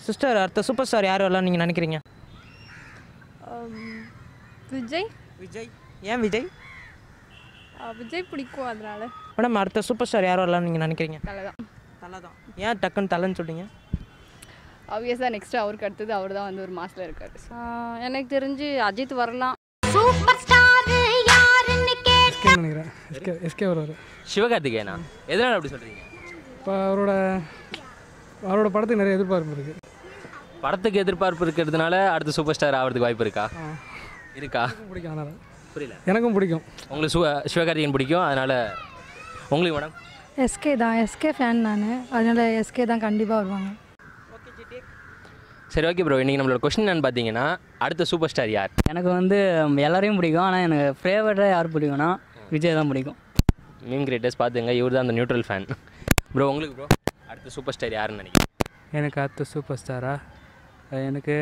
Sister அடுத்த super star யார் வரலாம் நீங்கள் நினைக்கிறீங்க விஜய் விஜய் ஏன் விஜய் விஜய் பிடிக்கும் அதனால மேடம் அடுத்த சூப்பர் ஸ்டார் யார் வரலாம் நீங்கள் நினைக்கிறீங்க தலை தான் தலை தான் ஏன் டக்குன்னு தலைன்னு சொல்றீங்க ஆப்வியஸாக நெக்ஸ்ட் அவருக்கு அடுத்தது அவர் தான் வந்து ஒரு மாசில் இருக்காரு எனக்கு தெரிஞ்சு அஜித் வரலாம் சூப்பர் ஸ்டார் யாருன்னு கேட்டு எஸ்கே நினைக்கிறேன் எஸ்கே எஸ்கே வருவார் சிவகார்த்திகேயனா எதனால் அப்படி சொல்கிறீங்க இப்போ அவரோட அவரோட படத்துக்கு நிறைய எதிர்பார்ப்பு இருக்குது படத்துக்கு எதிர்பார்ப்பு இருக்கிறதுனால அடுத்த சூப்பர் ஸ்டார் ஆகிறதுக்கு வாய்ப்பு இருக்கா இருக்கா பிடிக்கும் அதனால் புரியல எனக்கும் பிடிக்கும் உங்களுக்கு சிவ சிவகார்த்திகேயன் பிடிக்கும் அதனால் உங்களுக்கு மேடம் எஸ்கே தான் எஸ்கே ஃபேன் நான் அதனால் எஸ்கே தான் கண்டிப்பாக வருவாங்க சரி ஓகே ப்ரோ இன்றைக்கி நம்மளோட கொஸ்டின் என்னன்னு பார்த்தீங்கன்னா அடுத்த சூப்பர் ஸ்டார் யார் எனக்கு வந்து ம், எல்லாரையும் பிடிக்கும் ஆனால் எனக்கு ஃபேவரட்டாக யார் பிடிக்கும்னா விஜய் தான் பிடிக்கும் மீம் கிரியேட்டர்ஸ் பார்த்துங்க இவர் தான் அந்த நியூட்ரல் ஃபேன் ப்ரோ உங்களுக்கு ப்ரோ அடுத்த சூப்பர் ஸ்டார் யாருன்னு நினைக்கிறேன் எனக்கு அடுத்த சூப்பர் ஸ்டாரா எனக்கு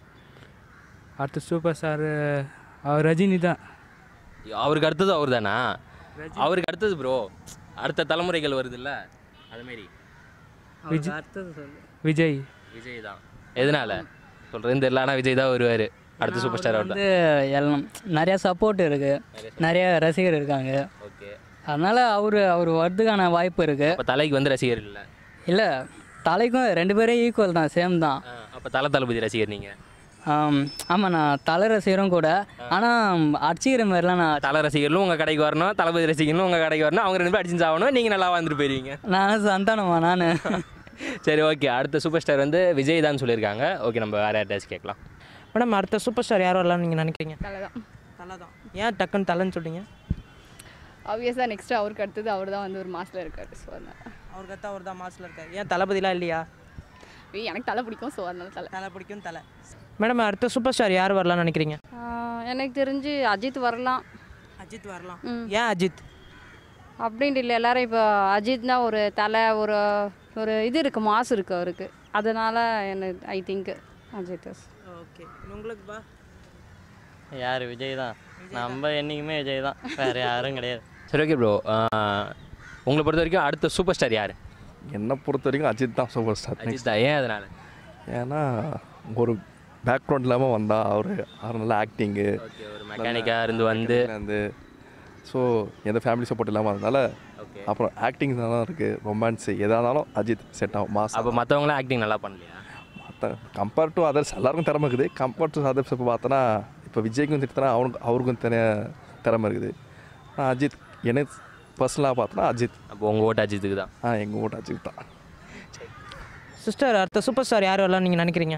அடுத்த சூப்பர் ஸ்டாரு அவர் ரஜினி தான் அவருக்கு அடுத்தது அவர் தானா அவருக்கு அடுத்தது ப்ரோ அடுத்த தலைமுறைகள் வருதுல்ல அதுமாரி விஜய் அடுத்தது சொல்லு விஜய் விஜய் தான் எதனால சொல்கிறேன்னு தெரியல ஆனால் விஜய் தான் வருவார் அடுத்த சூப்பர் ஸ்டார் அவர் தான் வந்து எல்லாம் நிறையா சப்போர்ட் இருக்குது நிறைய ரசிகர் இருக்காங்க ஓகே அதனால் அவர் அவர் வரதுக்கான வாய்ப்பு இருக்குது அப்போ தலைக்கு வந்து ரசிகர் இல்லை இல்லை தலைக்கும் ரெண்டு பேரும் ஈக்குவல் தான் சேம் தான் அப்போ தலை தளபதி ரசிகர் நீங்கள் ஆமாம் நான் தலை ரசிகரும் கூட ஆனால் அடிச்சிக்கிற மாதிரிலாம் நான் தலை ரசிகர்களும் உங்கள் கடைக்கு வரணும் தளபதி ரசிகர்களும் உங்கள் கடைக்கு வரணும் அவங்க ரெண்டு பேரும் அடிச்சு சாகணும் நீங்கள் நல்லா வந்துட்டு போயிருவீங்க நான் சந்தானமா நான் சரி ஓகே அடுத்த சூப்பர் ஸ்டார் வந்து விஜய் தான் சொல்லியிருக்காங்க ஓகே நம்ம வேறு யார்ட்டாச்சும் கேட்கலாம் மேடம் அடுத்த சூப்பர் ஸ்டார் யார் வரலாம் நீங்கள் நினைக்கிறீங்க தலை தான் தலை தான் ஏன் டக்குன்னு தலைன்னு சொல்றீங்க ஆப்வியஸாக நெக்ஸ்ட் அவருக்கு அடுத்தது அவர் தான் வந்து ஒரு மாசில் இருக்காரு ஸோ அதனால அவருக்கு தான் அவர் தான் மாசில் இருக்கார் ஏன் தளபதிலாம் இல்லையா ஏய், எனக்கு தலை பிடிக்கும் ஸோ அதனால தலை தலை பிடிக்கும் தலை மேடம் அடுத்த சூப்பர் ஸ்டார் யார் வரலாம்னு நினைக்கிறீங்க எனக்கு தெரிஞ்சு அஜித் வரலாம் அஜித் வரலாம் ம். ஏன் அஜித் அப்படின்ட்டு இல்லை எல்லாரும் இப்போ அஜித்னா ஒரு தலை ஒரு ஒரு இது இருக்குது மாசு இருக்குது அவருக்கு அதனால எனக்கு I think Ajith is. Okay உங்களுக்கு பா யார் விஜய் தான் நம்ம என்றைக்குமே விஜய் தான் வேறு யாரும் கிடையாது சரி ஓகே ப்ரோ உங்களை பொறுத்த வரைக்கும் அடுத்த சூப்பர் ஸ்டார் யார் என்னை பொறுத்த வரைக்கும் அஜித் தான் சூப்பர் ஸ்டார் அஜித் தான் ஏன் அதனால் ஏன்னா ஒரு பேக்ரவுண்ட் இல்லாமல் வந்தால் அவர் அவர் நல்ல ஆக்டிங்கு ஓகே ஒரு மெக்கானிக்காக இருந்து வந்து வந்து ஸோ எந்த ஃபேமிலி சப்போர்ட் இல்லாமல் அதனால ஓகே அப்புறம் ஆக்டிங் தான் இருக்குது ரொமான்ஸு எதாக இருந்தாலும் அஜித் செட் ஆகும் மாஸ் அப்போ மற்றவங்களாம் ஆக்டிங் நல்லா பண்ணலையா மற்ற கம்பேர் டு அதர்ஸ் எல்லாருக்கும் திறமை இருக்குது கம்பேர் டு அதர்ஸ் இப்போ பார்த்தோன்னா இப்போ விஜய்க்கும் திட்டத்தனா அவனுக்கு அவருக்கும் தனிய திறமை இருக்குது ஆனால் அஜித் எனக்கு பர்சனலாக பார்த்தோன்னா அஜித் அப்போ உங்கள் ஓட்டு அஜித்துக்கு தான் ஆ எங்கள் ஓட்டு அஜித் தான் சிஸ்டர் அடுத்த சூப்பர் ஸ்டார் யார் வரலாம் நீங்கள் நினைக்கிறீங்க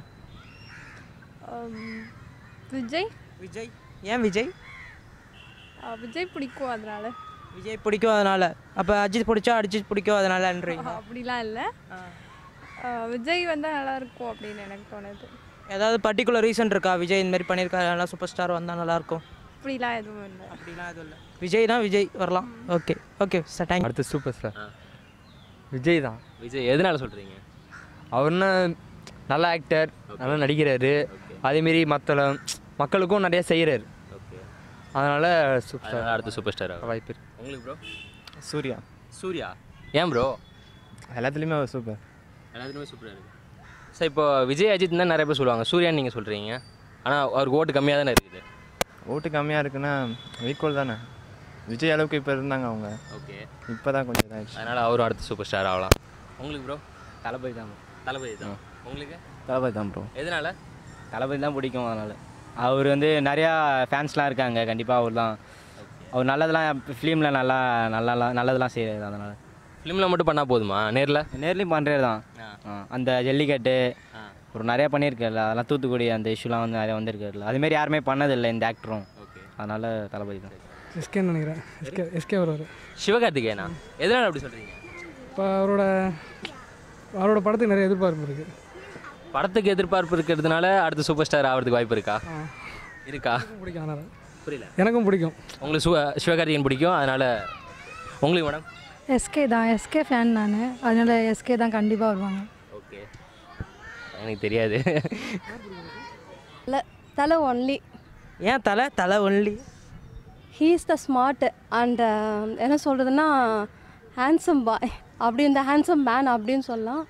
விஜய் விஜய் ஏன் விஜய் விஜய் பிடிக்கும் அதனால விஜய் பிடிக்கும் அதனால அப்போ அஜித் பிடிச்சா அஜித் பிடிக்கும் அதனாலன்றீங்க அப்படிலாம் இல்லை விஜய் வந்தால் நல்லா இருக்கும் அப்படின்னு எனக்கு தோணுது ஏதாவது பர்டிகுலர் ரீசன் இருக்கா விஜய் இந்த மாதிரி பண்ணியிருக்காரு நல்லா சூப்பர் ஸ்டார் வந்தால் நல்லாயிருக்கும் அப்படிலாம் எதுவும் இல்லை அப்படிலாம் எதுவும் இல்லை விஜய்னா விஜய் வரலாம் ஓகே ஓகே சார் தேங்க் அடுத்த சூப்பர் ஸ்டார் ஆ. விஜய் தான் விஜய் எதனால சொல்கிறீங்க அவர்னா நல்ல ஆக்டர் நல்லா நடிக்கிறாரு அதேமாரி மற்ற மக்களுக்கும் நிறைய செய்கிறாரு ஓகே அதனால் சூப்பர் அதனால அடுத்த சூப்பர் ஸ்டார் ஸ்டார் வாய்ப்பு இருக்கு உங்களுக்கு ப்ரோ சூர்யா சூர்யா ஏன் ப்ரோ எல்லாத்துலேயுமே அவர் சூப்பர் எல்லாத்துலேயுமே சூப்பராக இருக்குது சார் இப்போ விஜய் அஜித் தான் நிறைய பேர் சொல்லுவாங்க சூர்யான்னு நீங்கள் சொல்கிறீங்க ஆனால் அவருக்கு ஓட்டு கம்மியாக தானே இருக்குது ஓட்டு கம்மியாக இருக்குன்னா ஈக்குவல் தானே விஜய் அளவுக்கு இப்போ இருந்தாங்க அவங்க ஓகே இப்போ தான் கொஞ்சம் இதாகிடுச்சு அதனால் அவரும் அடுத்த சூப்பர் ஸ்டார் ஆகலாம் உங்களுக்கு ப்ரோ தளபதி தான் தளபதி தான் உங்களுக்கு தளபதி தான் ப்ரோ எதனால தளபதி தான் பிடிக்கும் அதனால் அவர் வந்து நிறையா ஃபேன்ஸ்லாம் இருக்காங்க கண்டிப்பாக அவர் தான் அவர் நல்லதெல்லாம் ஃபிலிமில் நல்லா நல்லா நல்லதெல்லாம் செய்கிறாரு அதனால் ஃபிலிமில் மட்டும் பண்ணால் போதுமா நேரில் நேர்லேயும் பண்ணுறாரு தான் ஆ, அந்த ஜல்லிக்கட்டு ஒரு நிறையா பண்ணியிருக்காருல அதெல்லாம் தூத்துக்குடி அந்த இஷ்யூலாம் வந்து நிறையா வந்திருக்காருல அதுமாரி யாருமே பண்ணதில்லை இந்த ஆக்டரும் ஓகே அதனால் தளபதி தான் எஸ்கேன்னு நினைக்கிறேன் எஸ்கே எஸ்கே வருவார் சிவகார்த்திகேயனா எதனால அப்படி சொல்கிறீங்க இப்போ அவரோட அவரோட படத்துக்கு நிறைய எதிர்பார்ப்பு இருக்குது படத்துக்கு எதிர்பார்ப்பு இருக்கிறதுனால அடுத்த சூப்பர் ஸ்டார் ஆகிறதுக்கு வாய்ப்பு இருக்கா இருக்கா பிடிக்கும் அதனால் புரியல எனக்கும் பிடிக்கும் உங்களுக்கு சிவ சிவகார்த்திகேயன் பிடிக்கும் அதனால் உங்களுக்கு மேடம் எஸ்கே தான் எஸ்கே ஃபேன் நான் அதனால் எஸ்கே தான் கண்டிப்பாக வருவாங்க ஓகே எனக்கு தெரியாது இல்லை தலை ஒன்லி ஏன் Thala Thala only he is the smart and என்ன சொல்கிறதுன்னா ஹேண்ட்ஸம் பாய் அப்படி இந்த ஹேண்ட்ஸம் மேன் அப்படின்னு சொல்லலாம்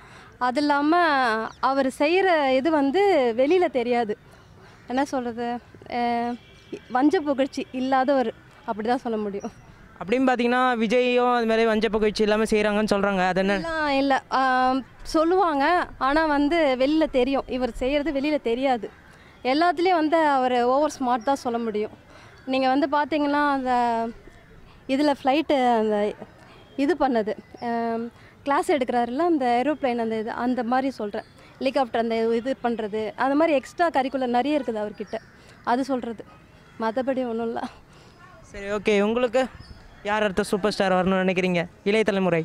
அது இல்லாமல் அவர் செய்கிற இது வந்து வெளியில் தெரியாது என்ன சொல்கிறது வஞ்ச புகழ்ச்சி இல்லாதவர் அப்படி தான் சொல்ல முடியும் அப்படின்னு பார்த்தீங்கன்னா விஜயும் அது மாதிரி வஞ்ச புகழ்ச்சி எல்லாமே செய்கிறாங்கன்னு சொல்கிறாங்க அது என்ன எல்லாம் இல்லை சொல்லுவாங்க ஆனால் வந்து வெளியில் தெரியும் இவர் செய்கிறது வெளியில் தெரியாது எல்லாத்துலேயும் வந்து அவர் ஓவர் ஸ்மார்ட் தான் சொல்ல முடியும் நீங்கள் வந்து பார்த்தீங்கன்னா அந்த இதில் ஃப்ளைட்டு அந்த இது பண்ணது கிளாஸ் எடுக்கிறாருல அந்த ஏரோப்ளேன் அந்த இது அந்த மாதிரி சொல்கிறேன் ஹெலிகாப்டர் அந்த இது பண்ணுறது அந்த மாதிரி எக்ஸ்ட்ரா கரிக்குலர் நிறைய இருக்குது அவர்கிட்ட அது சொல்கிறது மற்றபடி ஒன்றும் இல்லை சரி ஓகே உங்களுக்கு யார் அடுத்த சூப்பர் ஸ்டார் வரணும்னு நினைக்கிறீங்க இளைய தலைமுறை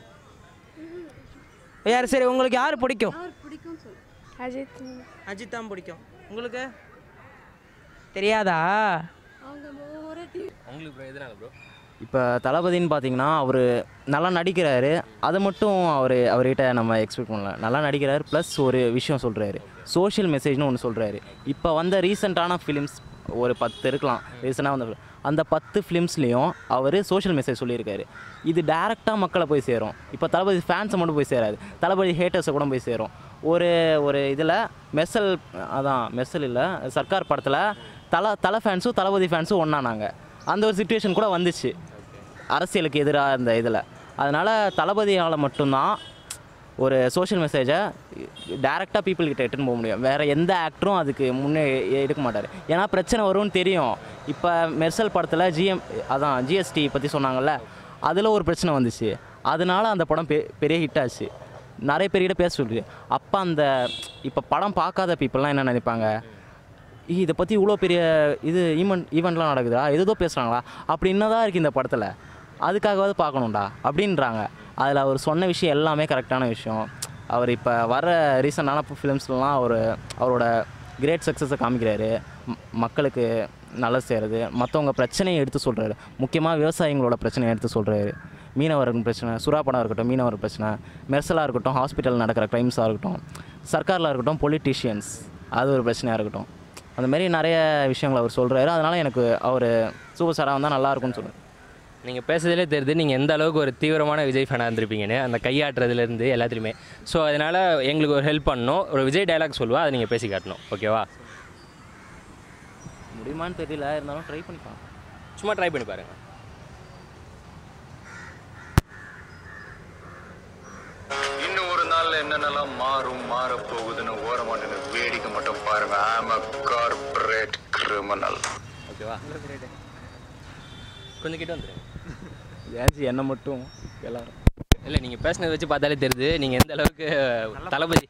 யார் சரி உங்களுக்கு யார் பிடிக்கும் அஜித் அஜித் தான் பிடிக்கும் உங்களுக்கு தெரியாதா உங்களுக்கு ப்ரோ எதனால ப்ரோ இப்போ தளபதின்னு பார்த்தீங்கன்னா அவர் நல்லா நடிக்கிறாரு அதை மட்டும் அவர் அவர்கிட்ட நம்ம எக்ஸ்பெக்ட் பண்ணல நல்லா நடிக்கிறாரு ப்ளஸ் ஒரு விஷயம் சொல்கிறாரு சோஷியல் மெசேஜ்னு ஒன்று சொல்கிறாரு இப்போ வந்த ரீசெண்டான ஃபிலிம்ஸ் ஒரு பத்து இருக்கலாம் ரீசெண்டாக வந்த film. அந்த பத்து ஃபிலிம்ஸ்லேயும் அவர் சோஷியல் மெசேஜ் சொல்லியிருக்காரு இது டேரெக்டாக மக்களை போய் சேரும் இப்போ தளபதி ஃபேன்ஸை மட்டும் போய் சேராது தளபதி ஹேட்டர்ஸை கூட போய் சேரும் ஒரு ஒரு இதில் மெர்சல் அதான் மெர்சல் இல்லை சர்க்கார் படத்தில் தலை தலை ஃபேன்ஸும் தளபதி ஃபேன்ஸும் ஒன்றானாங்க அந்த ஒரு சுச்சுவேஷன் கூட வந்துச்சு அரசியலுக்கு எதிராக இந்த இதில் அதனால் தளபதியால் மட்டும்தான் ஒரு சோஷியல் மெசேஜை டேரெக்டாக பீப்புள் கிட்ட எடுத்துன்னு போக முடியும் வேறு எந்த ஆக்டரும் அதுக்கு முன்னே எ- எடுக்க மாட்டார் ஏன்னா பிரச்சனை வரும்னு தெரியும் இப்போ மெர்சல் படத்தில் ஜிஎம் அதான் ஜிஎஸ்டி பற்றி சொன்னாங்கல்ல அதில் ஒரு பிரச்சனை வந்துச்சு அதனால அந்த படம் பெ பெரிய ஹிட் ஆச்சு நிறைய பேர்கிட்ட பேச சொல்லுது அப்போ அந்த இப்போ படம் பார்க்காத பீப்புளெலாம் என்ன நினைப்பாங்க "ஏய், இதை பற்றி இவ்வளோ பெரிய இது ஈவெண்ட் ஈவெண்ட்லாம் நடக்குதா ஏதோ பேசுகிறாங்களா அப்படி என்னதான் இருக்குது இந்த படத்தில் அதுக்காகவாவது பார்க்கணும்டா அப்படின்றாங்க அதில் அவர் சொன்ன விஷயம் எல்லாமே கரெக்டான விஷயம் அவர் இப்போ வர ரீசெண்டான ஃபிலிம்ஸ்லாம் அவர் அவரோட கிரேட் சக்ஸஸை காமிக்கிறாரு ம- மக்களுக்கு நல்லது செய்கிறது மற்றவங்க பிரச்சனையை எடுத்து சொல்கிறாரு முக்கியமாக விவசாயிகளோட பிரச்சனையை எடுத்து சொல்கிறாரு மீனவர்கள் பிரச்சனை சுறாப்படம் இருக்கட்டும் மீனவர் பிரச்சனை மெர்சலாக இருக்கட்டும் ஹாஸ்பிட்டல் நடக்கிற க்ரைம்ஸாக இருக்கட்டும் சர்க்காரில் இருக்கட்டும் பொலிட்டீஷியன்ஸ் அது ஒரு பிரச்சனையாக இருக்கட்டும் அந்த மாதிரி நிறைய விஷயங்கள் அவர் சொல்கிறாரு அதனால் எனக்கு அவர் சூப்பர் ஸ்டாராக வந்தால் நல்லா இருக்கும்னு சொல்லுவேன் நீங்கள் பேசுறதுலே தெரியுது நீங்கள் எந்த அளவுக்கு ஒரு தீவிரமான விஜய் ஃபேனாக இருந்திருப்பீங்கன்னு அந்த கையாட்டுறதுலேருந்து எல்லாத்துலேயுமே ஸோ அதனால் எங்களுக்கு ஒரு ஹெல்ப் பண்ணணும் ஒரு விஜய் டயலாக் சொல்லுவா அதை நீங்கள் பேசி காட்டணும் ஓகேவா முடியுமான்னு தெரியல இருந்தாலும் ட்ரை பண்ணிக்கலாம் சும்மா ட்ரை பண்ணி பாருங்கள் இன்னும் ஒரு நாள்ல என்னென்னலாம் மாறும் மாற போகுதுன்னு ஓரமா நின்று வேடிக்கை மட்டும் பாருங்க ஆம் அ கார்பரேட் கிரிமினல் ஓகேவா கொஞ்சம் கிட்ட வந்துருங்க ஏன்ச்சி என்ன மட்டும் எல்லாரும் இல்லை நீங்கள் பேசினதை வச்சு பார்த்தாலே தெரியுது நீங்கள் எந்த அளவுக்கு தளபதி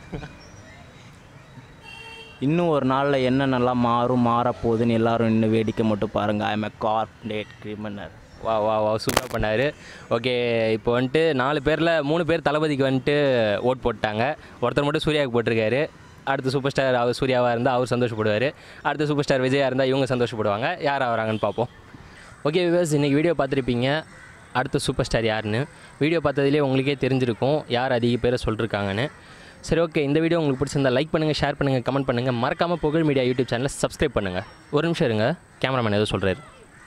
இன்னும் ஒரு நாளில் என்னென்னலாம் மாறும் மாறப்போகுதுன்னு எல்லாரும் இன்னும் வேடிக்கை மட்டும் பாருங்கள் I am a corporate criminal வா வா வா சூப்பராக பண்ணார் ஓகே இப்போ வந்துட்டு நாலு பேரில் மூணு பேர் தளபதிக்கு வந்துட்டு ஓட் போட்டாங்க ஒருத்தர் மட்டும் சூர்யாவுக்கு போட்டிருக்காரு அடுத்த சூப்பர் ஸ்டார் அவர் சூர்யாவாக இருந்தால் அவர் சந்தோஷப்படுவார் அடுத்த சூப்பர் ஸ்டார் விஜயா இருந்தால் இவங்க சந்தோஷப்படுவாங்க யார் ஆகிறாங்கன்னு பார்ப்போம் ஓகே விவர்ஸ் இன்றைக்கி வீடியோ பார்த்துருப்பீங்க அடுத்த சூப்பர் ஸ்டார் யாருன்னு வீடியோ பார்த்ததுலேயே உங்களுக்கே தெரிஞ்சிருக்கும் யார் அதிக பேரை சொல்லிருக்காங்கன்னு சரி ஓகே இந்த வீடியோ உங்களுக்கு பிடிச்சிருந்தா லைக் பண்ணுங்கள் ஷேர் பண்ணுங்கள் கமெண்ட் பண்ணுங்கள் மறக்காமல் புகழ் மீடியா யூடியூப் சேனலை சப்ஸ்கிரைப் பண்ணுங்கள் ஒரு நிமிஷம் இருங்க கேமராமேன் ஏதோ சொல்கிறாரு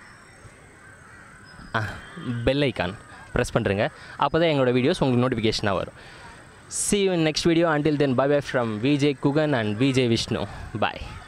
பெல் ஐக்கான் ப்ரெஸ் பண்ணுறங்க அப்போ தான் எங்களோட வீடியோஸ் உங்களுக்கு நோட்டிஃபிகேஷனாக வரும் see you in next video until then bye bye from vj kugan and vj vishnu bye